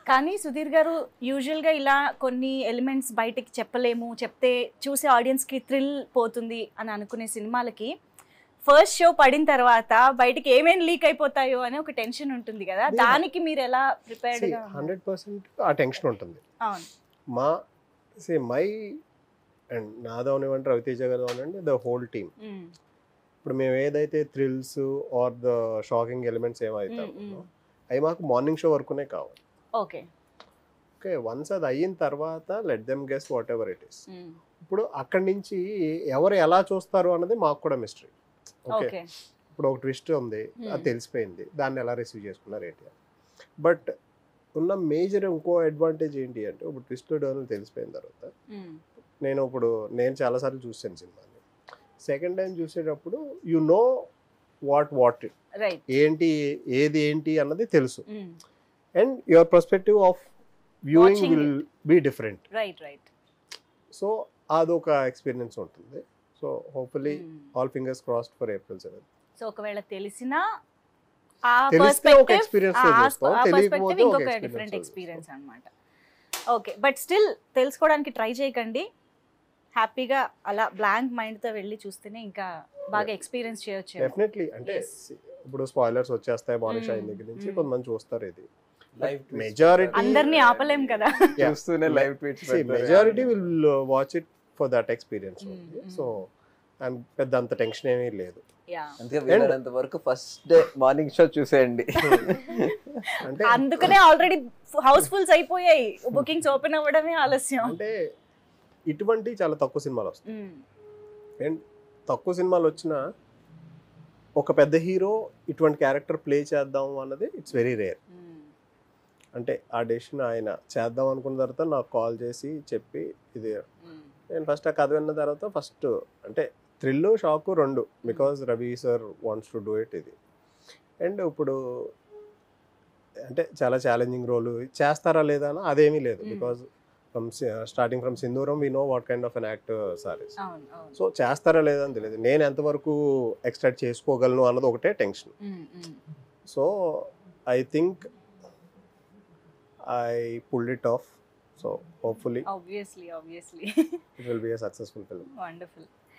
కానీ సుధీర్ గారు యూజువల్గా ఇలా కొన్ని ఎలిమెంట్స్ బయటికి చెప్పలేము చెప్తే చూసే ఆడియన్స్కి థ్రిల్ పోతుంది అని అనుకునే సినిమాలకి ఫస్ట్ షో పడిన తర్వాత బయటికి ఏమేమి లీక్ అయిపోతాయో అని ఒక టెన్షన్ ఉంటుంది కదా Yeah. దానికి మీరు ఎలా ప్రిపేర్డ్గా హండ్రెడ్ పర్సెంట్ ఆ టెన్షన్ ఉంటుంది అవును మా సే మై అండ్ నాది అవనివ్వండి రవితేజ గారు అవనివ్వండి ద హోల్ టీమ్ మ్మ్. ఇప్పుడు మేము ఏదైతే thrills are the shocking elements ఏమైతే మ్మ్, మ్మ్. అవి మాకు మార్నింగ్ షో వరకునే కావాలి ఓకే ఓకే వన్స్ అది అయిన తర్వాత let them guess whatever it is మ్మ్. ఇప్పుడు అక్కడి నుంచి ఎవరు ఎలా చూస్తారు అన్నది మాకు కూడా మిస్టరీ ఓకే ఓకే ఇప్పుడు ఒక ట్విస్ట్ ఉంది Hmm. అది తెలిసిపోయింది దాన్ని ఎలా రిసీవ్ చేసుకున్నారు ఏంటి బట్ ఉన్న మేజర్ ఇంకో అడ్వాంటేజ్ ఏంటి అంటే ఇప్పుడు ట్విస్ట్ డోన్ తెలిసిపోయిన తర్వాత మ్మ్. నేను ఇప్పుడు నేను చాలాసార్లు చూసాను సినిమాని సెకండ్ టైం చూసేటప్పుడు you know what what right ఏంటి ఏది ఏంటి అన్నది తెలుసు మ్మ్. And your perspective of viewing Watching will be different right right so అదొక ఎక్స్పీరియన్స్ ఉంటుంది సో హోప్ఫుల్లీ మ్మ్. All fingers crossed for April seven so ఒకవేళ తెలిసినా ఆ తెలిస్తే ఒక perspective, experience ఆ తో ఆ చూస్తాం, ఆ తెలియకపోతే perspective ఒక ఇంకొక experience డిఫరెంట్ తో ఎక్స్పీరియన్స్ అన్నమాట ఓకే బట్ స్టిల్ తెలుసుకోవడానికి ట్రై చేయకండి హ్యాపీగా అలా బ్లాంక్ మైండ్తో వెళ్ళి చూస్తేనే ఇంకా బాగా ఎక్స్పీరియన్స్ చేయొచ్చు డెఫినెట్లీ అంటే Yes. ఇప్పుడు స్పాయిలర్స్ వచ్చేస్తాయి బానిష్ అయిన Mm, దగ్గర నుంచి mm. కొంతమంది చూస్తారు ఇది లైవ్ majority- అందరినీ ఆపలేం కదా Yeah. చూస్తూనే live tweets majority will watch it for that experience Mm, mm. So and పెద్ద అంత టెన్షన్ ఏమీ లేదు యా అందుకే వీలైనంత వరకు ఫస్ట్ డే మార్నింగ్ షో చూసేయండి అంటే అందుకనే ఆల్రెడీ హౌస్ఫుల్స్ అయిపోయాయి బుకింగ్స్ ఓపెన్ అవ్వడమే ఆలస్యం అంటే ఇటువంటి చాలా తక్కువ సినిమాలు వస్తాయి మ్మ్. అండ్ తక్కువ సినిమాలు వచ్చినా ఒక పెద్ద హీరో ఇటువంటి క్యారెక్టర్ ప్లే చేద్దాం అన్నది ఇట్స్ వెరీ రేర్ మ్మ్. అంటే ఆ డెసిషన్ ఆయన చేద్దాం అనుకున్న తర్వాత నాకు కాల్ చేసి చెప్పి ఇది మ్మ్. నేను ఫస్ట్ ఆ కథ విన్న తర్వాత ఫస్ట్ అంటే థ్రిల్ షాక్ రెండు because Ravi sir wants to do it ఇది అండ్ ఇప్పుడు అంటే చాలా ఛాలెంజింగ్ రోల్ చేస్తారా లేదా అని అదేమీ లేదు Mm. Because from starting from Sindhooram we know what kind of an act sir అవును అవును సో చేస్తారా లేదా అని తెలియదు నేను ఎంతవరకు ఎక్స్ట్రాక్ట్ చేసుకోగలను అన్నది ఒకటే టెన్షన్ మ్మ్. మ్మ్. So I think I pulled it off so hopefully obviously obviously it will be a successful film wonderful